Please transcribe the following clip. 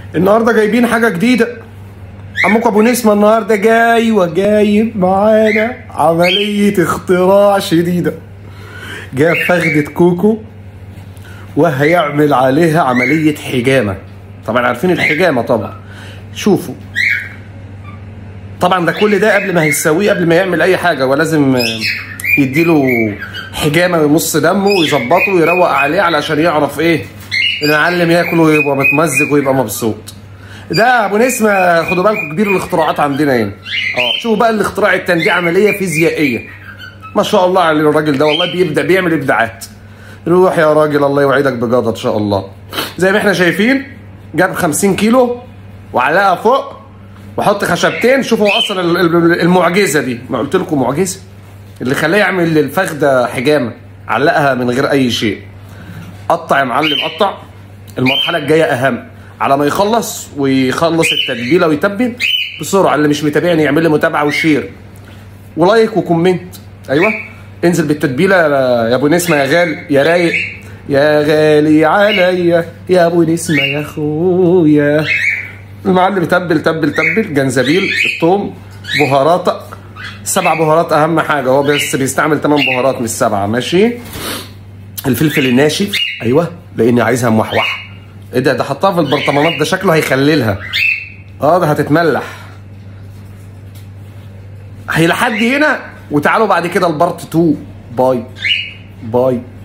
النهارده جايبين حاجه جديده عمكم ابو نسمه النهارده جاي وجايب معانا عمليه اختراع شديده جاب فخده كوكو وهيعمل عليها عمليه حجامه طبعا عارفين الحجامه طبعا شوفوا طبعا ده كل ده قبل ما هيسويه قبل ما يعمل اي حاجه ولازم آه، يديله حجامه يمص دمه ويظبطه ويروق عليه علشان يعرف ايه المعلم ياكل ويبقى متمزج ويبقى مبسوط ده ابو نسمه خدوا بالكم كبير الاختراعات عندنا هنا اه شوفوا بقى الاختراع التاني دي عمليه فيزيائيه ما شاء الله على الراجل ده والله بيبدع بيعمل ابداعات روح يا راجل الله يوعدك بجدة ان شاء الله زي ما احنا شايفين جاب 50 كيلو وعلقها فوق وحط خشبتين شوفوا اصلا ال- ال- المعجزه دي ما قلت لكم معجزه اللي خلاه يعمل للفخده حجامه علقها من غير اي شيء قطع يا معلم قطع المرحله الجايه اهم على ما يخلص ويخلص التتبيله ويتبل بسرعه اللي مش متابعني يعمل لي متابعه وشير ولايك وكومنت ايوه انزل بالتتبيله يا ابو نسمه يا غالي يا رايق يا غالي عليا يا ابو نسمه يا اخويا المعلم تبل تبل تبل جنزبيل الثوم بهارات سبع بهارات اهم حاجه هو بس بيستعمل ثمان بهارات مش سبعه ماشي الفلفل الناشف ايوه لاني عايزها موحوحه ايه ده ده حطها في البرطمانات ده شكله هيخللها اه ده هتتملح هي لحد هنا وتعالوا بعد كده البارت 2 باي باي